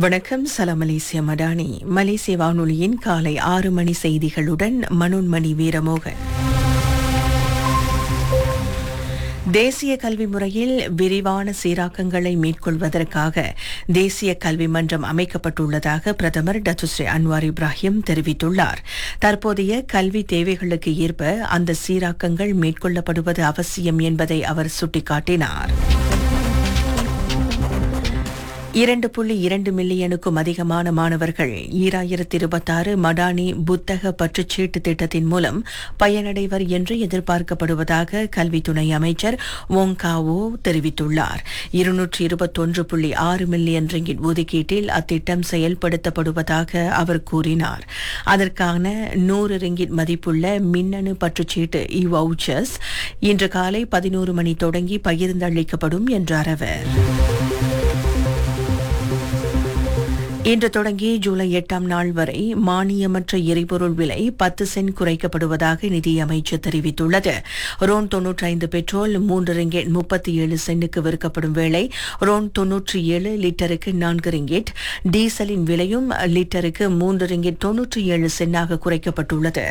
வணக்கம் சலாம் மலேசிய மடானி மலேசிய வானொலியின் காலை ஆறு மணி செய்திகளுடன் மனோன்மணி வீரமோகன் தேசிய கல்வி முறையில் விரிவான சீராக்கங்களை மேற்கொள்வதற்காக தேசிய கல்வி மன்றம் அமைக்கப்பட்டுள்ளதாக பிரதமர் டத்துஸ்ரீ அன்வார் இப்ராஹிம் தெரிவித்துள்ளார் தற்போதைய கல்வி தேவைகளுக்கு ஏற்ப அந்த சீராக்கங்கள் மேற்கொள்ளப்படுவது அவசியம் என்பதை அவர் சுட்டிக்காட்டினார் இரண்டு புள்ளி இரண்டு மில்லியனுக்கும் அதிகமான மாணவர்கள் ஈராயிரத்தி இருபத்தாறு மடானி புத்தக பற்றுச்சீட்டு திட்டத்தின் மூலம் பயனடைவர் என்று எதிர்பார்க்கப்படுவதாக கல்வி துணை அமைச்சர் ஓங்காவோ தெரிவித்துள்ளார் இருநூற்றி இருபத்தொன்று புள்ளி ஆறு மில்லியன் ரிங்கிட் ஒதுக்கீட்டில் அத்திட்டம் செயல்படுத்தப்படுவதாக அவர் கூறினார் அதற்கான நூறு ரிங்கிட் மதிப்புள்ள மின்னணு பற்றுச்சீட்டு இ வவுச்சர்ஸ் இன்று காலை பதினோரு மணி தொடங்கி பகிர்ந்தளிக்கப்படும் என்றார் அவர் இன்று தொடங்கி ஜூலை எட்டாம் நாள் வரை மானியமற்ற எரிபொருள் விலை பத்து சென்ட் குறைக்கப்படுவதாக நிதியமைச்சர் தெரிவித்துள்ளது ரோன் தொன்னூற்றி ஐந்து பெட்ரோல் மூன்று ரிங்கெட் முப்பத்தி ஏழு சென்ட்டுக்கு விற்கப்படும் வேளை ரோன் தொன்னூற்றி ஏழு லிட்டருக்கு நான்கு ரிங்கெட் டீசலின் விலையும் லிட்டருக்கு மூன்று ரிங்கெட் தொன்னூற்றி ஏழு சென்டாக குறைக்கப்பட்டுள்ளது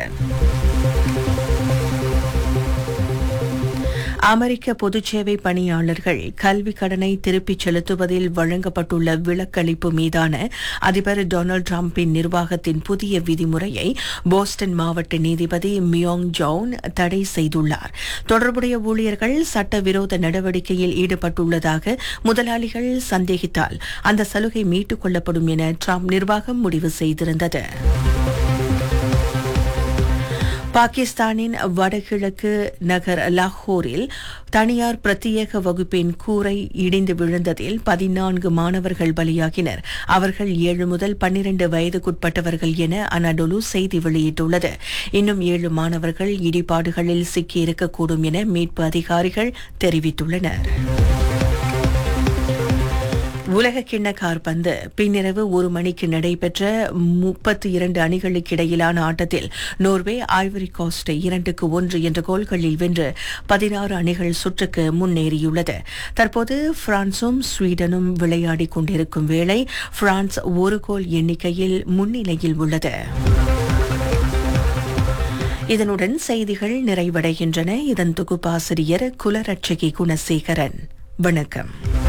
அமெரிக்க பொதுச்சேவை பணியாளர்கள் கல்வி கடனை திருப்பிச் செலுத்துவதில் வழங்கப்பட்டுள்ள விலக்களிப்பு மீதான அதிபர் டொனால்டு டிரம்பின் நிர்வாகத்தின் புதிய விதிமுறையை போஸ்டன் மாவட்ட நீதிபதி மியோங் ஜவுன் தடை செய்துள்ளார் தொடர்புடைய ஊழியர்கள் சட்டவிரோத நடவடிக்கையில் ஈடுபட்டுள்ளதாக முதலாளிகள் சந்தேகித்தால் அந்த சலுகை மீட்டுக் கொள்ளப்படும் என டிரம்ப் நிர்வாகம் முடிவு செய்திருந்தது பாகிஸ்தானின் வடகிழக்கு நகர் லாகூரில் தனியார் பிரத்யேக வகுப்பின் கூரை இடிந்து விழுந்ததில் பதினான்கு மாணவர்கள் பலியாகினர் அவர்கள் ஏழு முதல் பன்னிரண்டு வயதுக்குட்பட்டவர்கள் என அனடொலு செய்தி வெளியிட்டுள்ளது இன்னும் ஏழு மாணவர்கள் இடிபாடுகளில் சிக்கியிருக்கக்கூடும் என மீட்பு அதிகாரிகள் தெரிவித்துள்ளனர் உலக கிண்ண கார்பந்து பின்னிரவு ஒரு மணிக்கு நடைபெற்ற முப்பத்தி இரண்டு அணிகளுக்கு இடையிலான ஆட்டத்தில் நோர்வே ஐவரி கோஸ்டை இரண்டுக்கு ஒன்று என்ற கோல்களில் வென்று பதினாறு அணிகள் சுற்றுக்கு முன்னேறியுள்ளது தற்போது பிரான்சும் ஸ்வீடனும் விளையாடிக் கொண்டிருக்கும் வேளை பிரான்ஸ் ஒரு கோல் எண்ணிக்கையில் முன்னிலையில் உள்ளது இதனுடன் செய்திகள் நிறைவடைகின்றன இதன் தொகுப்பாசிரியர் குலரட்சகி குணசேகரன் வணக்கம்